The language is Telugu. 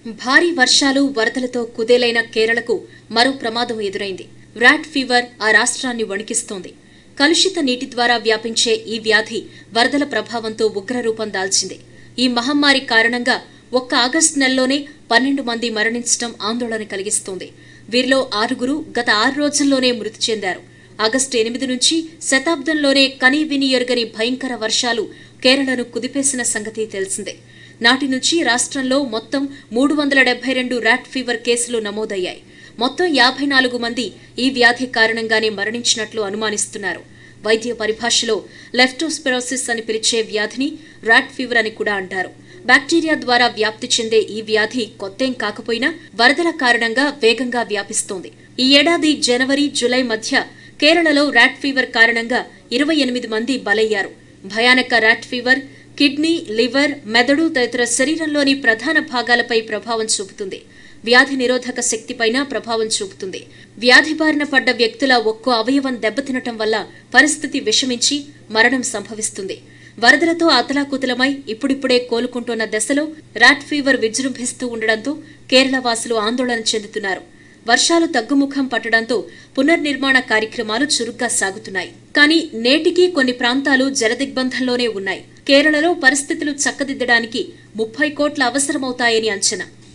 భారీ వర్షాలు వరదలతో కుదేలైన కేరళకు మరో ప్రమాదం ఎదురైంది ర్యాట్ ఫీవర్ ఆ రాష్ట్రాన్ని వణికిస్తోంది కలుషిత నీటి ద్వారా వ్యాపించే ఈ వ్యాధి వరదల ప్రభావంతో ఉగ్రరూపం దాల్చింది ఈ మహమ్మారి కారణంగా ఒక్క ఆగస్టు నెలలోనే పన్నెండు మంది మరణించడం ఆందోళన కలిగిస్తోంది వీరిలో ఆరుగురు గత ఆరు రోజుల్లోనే మృతి చెందారు ఆగస్టు ఎనిమిది నుంచి శతాబ్దంలోనే కనీ విని ఎరుగని భయంకర వర్షాలు కేరళను కుదిపేసిన సంగతి తెలిసిందే నాటి నుంచి రాష్ట్రంలో మొత్తం మూడు వందల డెబ్బై రెండు ర్యాట్ ఫీవర్ కేసులు నమోదయ్యాయి మొత్తం యాభై నాలుగు మంది ఈ వ్యాధి కారణంగానే మరణించినట్లు అనుమానిస్తున్నారు వైద్య పరిభాషలో లెఫ్టోస్పెరోసిస్ అని పిలిచే వ్యాధిని ర్యాట్ ఫీవర్ అని కూడా అంటారు బ్యాక్టీరియా ద్వారా వ్యాప్తి చెందే ఈ వ్యాధి కొత్తేం కాకపోయినా వరదల కారణంగా వేగంగా వ్యాపిస్తోంది ఈ ఏడాది జనవరి జులై మధ్య కేరళలో ర్యాట్ ఫీవర్ కారణంగా ఇరవై ఎనిమిది మంది బలయ్యారు భయానక ర్యాట్ ఫీవర్ కిడ్నీ లివర్ మెదడు తదితర శరీరంలోని ప్రధాన భాగాలపై ప్రభావం చూపుతుంది వ్యాధి నిరోధక శక్తిపైన ప్రభావం చూపుతుంది వ్యాధి బారిన పడ్డ వ్యక్తుల ఒక్కో అవయవం దెబ్బతినటం వల్ల పరిస్థితి విషమించి మరణం సంభవిస్తుంది వరదలతో అతలాకుతలమై ఇప్పుడిప్పుడే కోలుకుంటున్న దశలో ర్యాట్ ఫీవర్ విజృంభిస్తూ ఉండడంతో కేరళ వాసులు ఆందోళన చెందుతున్నారు వర్షాలు తగ్గుముఖం పట్టడంతో పునర్నిర్మాణ కార్యక్రమాలు చురుగ్గా సాగుతున్నాయి కానీ నేటికీ కొన్ని ప్రాంతాలు జలదిగ్బంధంలోనే ఉన్నాయి కేరళలో పరిస్థితులు చక్కదిద్దడానికి ముప్పై కోట్ల అవసరమవుతాయని అంచనా